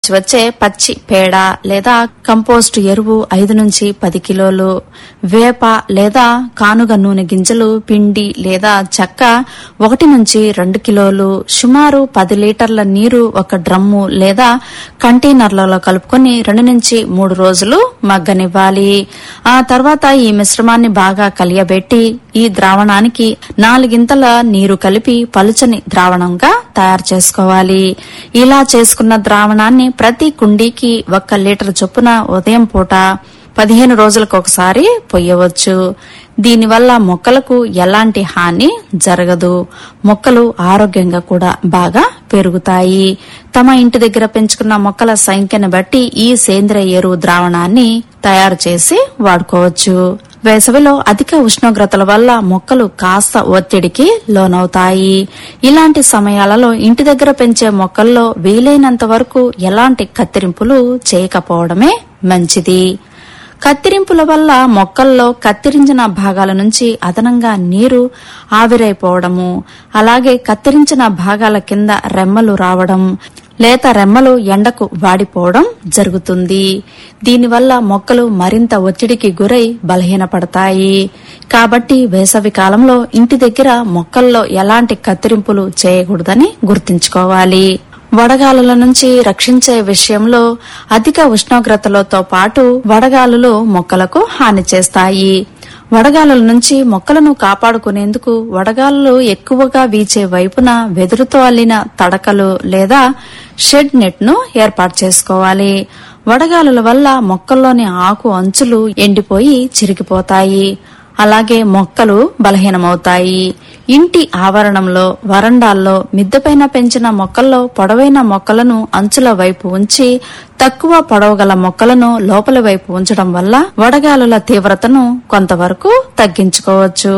వచ్చే పచ్చి పేడ లేదా కంపోస్ట్ ఎరువు ఐదు నుంచి పది కిలోలు వేప లేదా కానుగ నూనె గింజలు పిండి లేదా చెక్క ఒకటి నుంచి రెండు కిలోలు సుమారు పది లీటర్ల నీరు ఒక డ్రమ్ము లేదా కంటైనర్లలో కలుపుకొని రెండు నుంచి మూడు రోజులు మగ్గనివ్వాలి ఆ తర్వాత ఈ మిశ్రమాన్ని బాగా కలియబెట్టి ఈ ద్రావణానికి నాలుగింతల నీరు కలిపి పలుచని ద్రావణంగా తయారు చేసుకోవాలి ఇలా చేసుకున్న ద్రావణాన్ని ప్రతి కుండీకి ఒక్క లీటర్ చొప్పున ఉదయం పూట పదిహేను రోజులకు ఒకసారి పొయ్యవచ్చు దీనివల్ల మొక్కలకు ఎలాంటి హాని జరగదు మొక్కలు ఆరోగ్యంగా కూడా బాగా పెరుగుతాయి తమ ఇంటి దగ్గర పెంచుకున్న మొక్కల సంఖ్యను బట్టి ఈ సేంద్రియ ఎరువు ద్రావణాన్ని తయారు చేసి వాడుకోవచ్చు వేసవిలో అధిక ఉష్ణోగ్రతల వల్ల మొక్కలు కాస్త ఒత్తిడికి లోనవుతాయి ఇలాంటి సమయాలలో ఇంటి దగ్గర పెంచే మొక్కల్లో వీలైనంత వరకు ఎలాంటి కత్తిరింపులు చేయకపోవడమే మంచిది కత్తిరింపుల వల్ల మొక్కల్లో కత్తిరించిన భాగాల నుంచి అదనంగా నీరు ఆవిరైపోవడము అలాగే కత్తిరించిన భాగాల కింద రెమ్మలు రావడం లేత రెమ్మలు ఎండకు వాడిపోవడం జరుగుతుంది దీనివల్ల మొక్కలు మరింత ఒత్తిడికి గురై బలహీనపడతాయి కాబట్టి వేసవి కాలంలో ఇంటి దగ్గర మొక్కల్లో ఎలాంటి కత్తిరింపులు చేయకూడదని గుర్తుంచుకోవాలి వడగాలుల నుంచి రక్షించే విషయంలో అధిక ఉష్ణోగ్రతలతో పాటు వడగాలులు మొక్కలకు హాని చేస్తాయి వడగాలుల నుంచి మొక్కలను కాపాడుకునేందుకు వడగాలులు ఎక్కువగా వీచే వైపున వెదురుతో అల్లిన తడకలు లేదా షెడ్ నెట్ ను ఏర్పాటు చేసుకోవాలి వడగాలుల వల్ల మొక్కల్లోని ఆకు అంచులు ఎండిపోయి చిరిగిపోతాయి అలాగే మొక్కలు బలహీనమవుతాయి ఇంటి ఆవరణంలో వరండాల్లో మిద్దెపైన పెంచిన మొక్కల్లో పొడవైన మొక్కలను అంచుల వైపు ఉంచి తక్కువ పొడవగల మొక్కలను లోపలి వైపు ఉంచడం వల్ల వడగాలుల తీవ్రతను కొంతవరకు తగ్గించుకోవచ్చు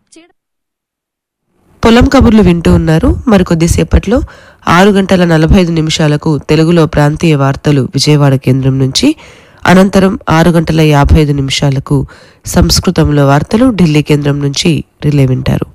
పొలం కబుర్లు వింటూ ఉన్నారు మరికొద్దిసేపట్లో ఆరు గంటల నలభై ఐదు నిమిషాలకు తెలుగులో ప్రాంతీయ వార్తలు విజయవాడ కేంద్రం నుంచి అనంతరం ఆరు గంటల యాభై ఐదు నిమిషాలకు సంస్కృతంలో వార్తలు ఢిల్లీ కేంద్రం నుంచి రిలే వింటారు